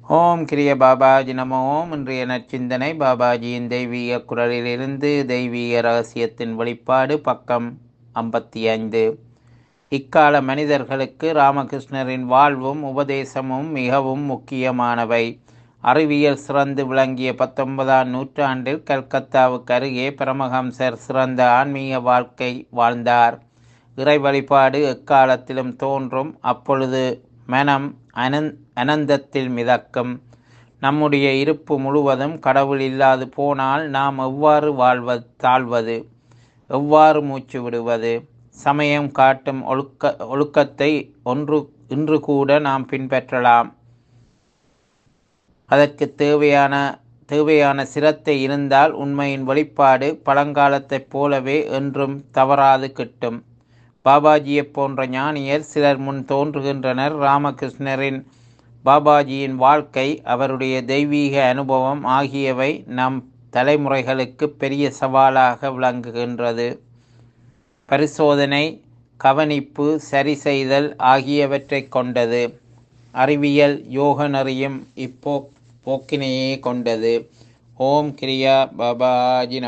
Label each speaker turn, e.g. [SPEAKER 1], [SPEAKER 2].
[SPEAKER 1] ஓம் கிரிய பாபாஜி நம ஓம் இன்றைய நற்சிந்தனை பாபாஜியின் தெய்வீக குரலிலிருந்து தெய்வீக ரகசியத்தின் வெளிப்பாடு பக்கம் ஐம்பத்தி ஐந்து இக்கால மனிதர்களுக்கு ராமகிருஷ்ணரின் வாழ்வும் உபதேசமும் மிகவும் முக்கியமானவை அறிவியல் சிறந்து விளங்கிய பத்தொன்பதாம் நூற்றாண்டில் கல்கத்தாவுக்கு அருகே பரமஹம்சர் சிறந்த ஆன்மீக வாழ்க்கை வாழ்ந்தார் இறை வழிபாடு எக்காலத்திலும் தோன்றும் அப்பொழுது மனம் அனந் அனந்தத்தில் மிதக்கும் நம்முடைய இருப்பு முழுவதும் கடவுள் இல்லாது போனால் நாம் எவ்வாறு வாழ்வ தாழ்வது எவ்வாறு மூச்சு விடுவது சமயம் காட்டும் ஒழுக்க ஒழுக்கத்தை ஒன்று இன்று கூட நாம் பின்பற்றலாம் அதற்கு தேவையான தேவையான சிரத்தை இருந்தால் உண்மையின் வெளிப்பாடு பழங்காலத்தைப் போலவே என்றும் தவறாது கிட்டும் பாபாஜியைப் போன்ற ஞானியர் சிலர் முன் தோன்றுகின்றனர் ராமகிருஷ்ணரின் பாபாஜியின் வாழ்க்கை அவருடைய தெய்வீக அனுபவம் ஆகியவை நம் தலைமுறைகளுக்கு பெரிய சவாலாக விளங்குகின்றது பரிசோதனை கவனிப்பு சரி செய்தல் ஆகியவற்றை கொண்டது அறிவியல் யோக நெறியும் இப்போ போக்கினையே கொண்டது ஓம் கிரியா பாபாஜி